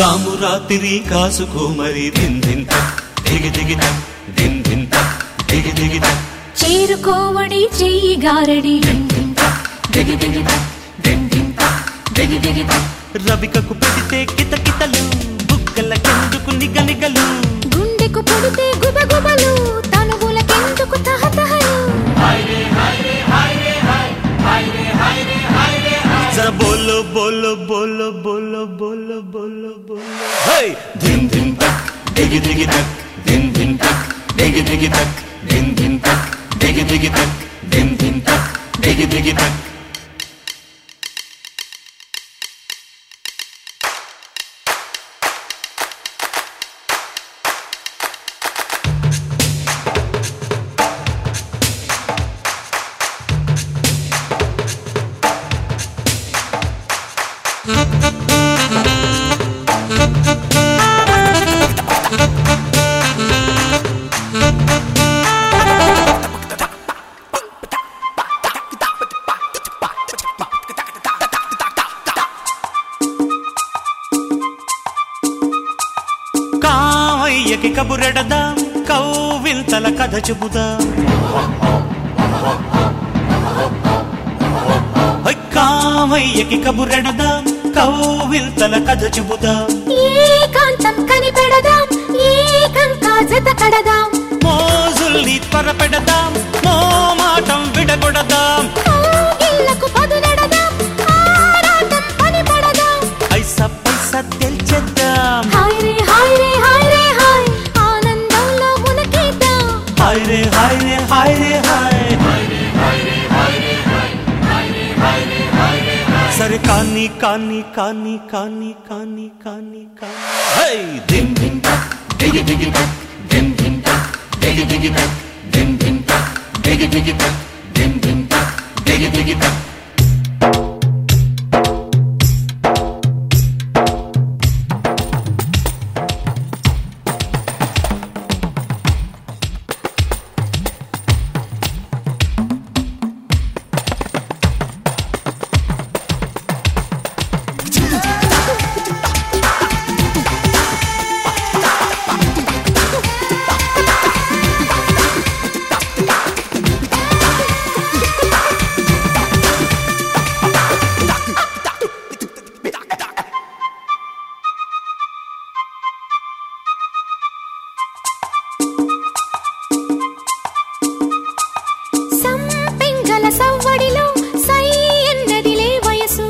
జాము రాత్రి కాసుకో మరి దిందింత దిగి దిగిత దిందింత దిగి దిగిత చేరుకోవడి చెయ్యి గారడి దిందింత దిగి దిగిత దిందింత దిగి దిగిత రవికకు పెడితే కితకితలు బుగ్గల కెందుకు నిగనిగలు గుండెకు పొడితే గుబగుబలు తనువులకెందుకు తహతహలు జర బోలో బోలో బోలో బోలో బోలో బోలో బోలో హై ధిన్ ధిన్ తక్ దిగి దిగి తక్ ధిన్ ధిన్ తక్ దిగి దిగి తక్ ధిన్ ధిన్ తక్ దిగి దిగి తక్ ధిన్ ధిన్ తక్ దిగి దిగి తక్ కావయ్యకి కబురెడదాం కౌవింతల కథ చెబుదాం హై, కావయ్యకి కబురెడదాం కౌవింతల కథ చెబుదాం ఏకాంతం కనిపెడదాం ఏకంకా జత కడదాం మోజుల్ని త్వరపెడదాం మోమాటం విడగొడదాం కౌగిళ్ళకు పదులెడదాం ఆరాటం పనిపడదాం ఐసా పైసా తెల్చేద్దాం హాయ్ రే హాయ్ రే హాయ్ రే హాయ్ ఆనందంలో మునకేద్దాం హాయ్ రే హాయ్ రే హాయ్ రే హాయ్ సరే కానీ కానీ కానీ కానీ కానీ కానీ కానీ హై దిన్ దిన్ తక్ దిగి దిగి తక్ దిన్ దిన్ తక్ దిగి దిగి తక్ దిన్ దిన్ తక్ దిగి దిగి తక్ దిన్ దిన్ తక్ దిగి దిగి తక్ సంపెంగల సవ్వడిలో సై ఎన్నదిలే వయసు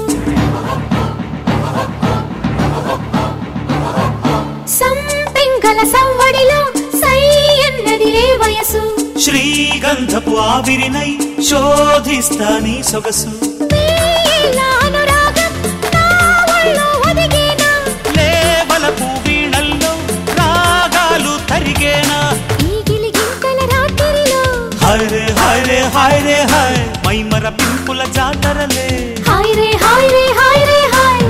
సంపెంగల సవ్వడిలో సై ఎన్నదిలే వయసు శ్రీగంధపు ఆవిరినై శోధిస్తా నీ సొగసు వేల అనురాగం నా ఒళ్ళో ఒదిగేనా లేవలపు వీణల్లో రాగాలు తరిగేనా ఈ గిలిగింతల రాత్రిలో హాయ్ రే హాయ్ రే హాయ్ రే హాయ్ మైమర పింపుల జాతరలే హాయ్ రే హాయ్ రే హాయ్ రే హాయ్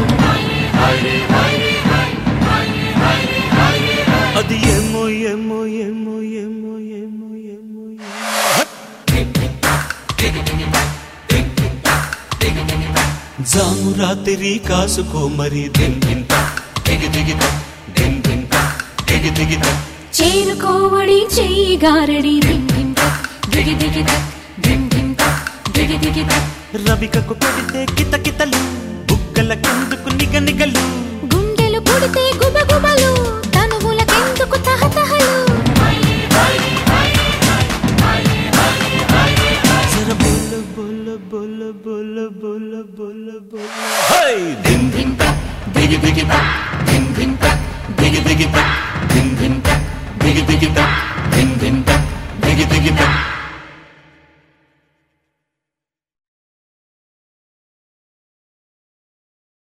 అది ఏమో ఏమో ఏమో ఏమో ఏమో ఏమో జాము రాత్రి కాసుకో మరి దిందింత దిగి దిగిత దిందింత దిగి దిగిత చేరుకోవడి చెయ్యి గారడి దిందింత దిగి దిగిత దిందింత దిగి దిగిత రవికకు పెడితే కితకితలు బుగ్గల కిందుకు నిగనిగలు గుండెలు పుడితే గుబగుబలు తనువులకెందుకు తహతహలు జర బోల బోల బోల బోల బోల బోల బోల హై దిన్ దిన్ దిగి దిగి